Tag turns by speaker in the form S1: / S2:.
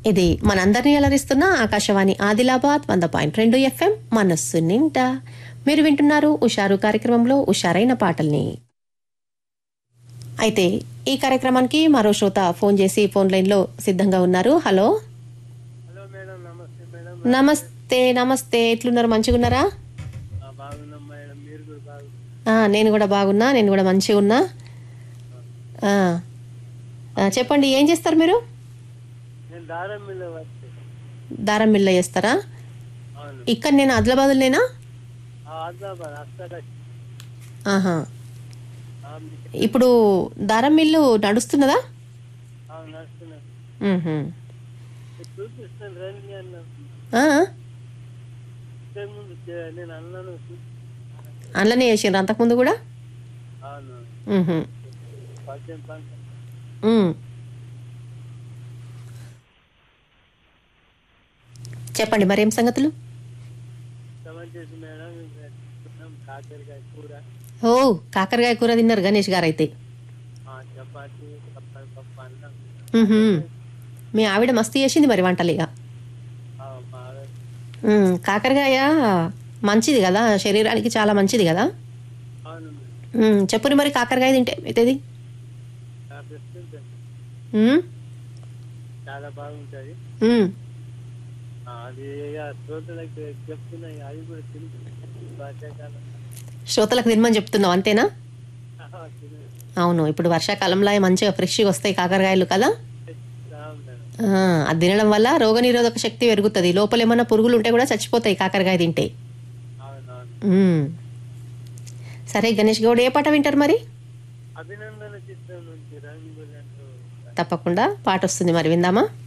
S1: ఇది మనందరినీ అలరిస్తున్న ఆకాశవాణి ఆదిలాబాద్ వంద పాయింట్ రెండు ఎఫ్ఎం మనస్సు నిండా మీరు వింటున్నారు ఉషారు కార్యక్రమంలో ఉషారైన పాటల్ని అయితే ఈ కార్యక్రమానికి మరో శ్రోత ఫోన్ చేసి ఫోన్ లైన్లో సిద్ధంగా ఉన్నారు హలో
S2: హలో మేడం నమస్తే మేడం
S1: నమస్తే నమస్తే ఎట్లున్నారు మంచిగున్నారా
S2: ఆ, బాగున్నాం మేడం మీరు కూడా బాగు
S1: ఆ, నేను కూడా బాగున్నా నేను కూడా మంచిగా ఉన్నా ఆ, ఆ, చెప్పండి ఏం చేస్తారు మీరు
S2: నేను దారం మీద వచ్చి
S1: దారం మిల్ల చేస్తారా
S2: అవును
S1: ఇక్కడ నేను ఆదిలాబాద్లోనేనా
S2: ఆ ఆదిలాబాద్ అక్కడ
S1: ఆహా ఇప్పుడు దారం మిల్లు నడుస్తున్నదా
S2: అవును నడుస్తున్నాను
S1: మ్మ్హ్మ్.
S2: మీరు చూపిస్తాను రండి అన్న
S1: ఆ,
S2: ఇంతకు ముందు చే- నేను అన్నాను
S1: అందులోనే చేసిండ్రు అంతకుముందు కూడా
S2: అవును
S1: మ్మ్హ్మ్.
S2: పద్యం పంట
S1: మ్మ్. చెప్పండి మరేం సంగతులు
S2: చేసి మేడం ఇంకా తిన్నాం కాకరకాయ కూర
S1: ఓ కాకరకాయ కూర తిన్నారు గణేష్ గారు అయితే
S2: ఆ, చపాతి పప్పు పప్పు అన్నం
S1: మ్మ్హ్మ్. మీ ఆవిడ మస్తు చేసింది మరి వంటలు ఇక
S2: ఆ, బాగా
S1: మ్మ్. కాకరకాయ మంచిది కదా శరీరానికి చాలా మంచిది కదా
S2: అవును మేడం
S1: మ్మ్. చెప్పుని మరి కాకరకాయ తింటే అవుతుంది
S2: చాలా బెస్ట్ ఉంటుంది
S1: మ్మ్.
S2: చాలా బాగుంటుంది
S1: మ్మ్.
S2: ఆ, అది ఇక శ్రోతలకు చెప్తున్నాయి అవి కూడా తిని వర్షాకాలం
S1: శ్రోతలకు తినమని చెప్తున్నావు అంతేనా
S2: ఆ, తిని
S1: అవును ఇప్పుడు వర్షాకాలంలో అవి మంచిగా ఫ్రెష్గా వస్తాయి కాకరకాయలు కదా
S2: రావు మేడం
S1: ఆ, అది తినడం వల్ల రోగనిరోధక శక్తి పెరుగుతుంది లోపల ఏమన్నా పురుగులు ఉంటే కూడా చచ్చిపోతాయి కాకరకాయ తింటే
S2: అవునవును
S1: మ్మ్. సరే గణేష్ గౌడ్ ఏ పాట వింటారు మరి
S2: అభినందన చిత్రం నుంచి రంగులంటూ
S1: తప్పకుండా పాట వస్తుంది మరి విందామా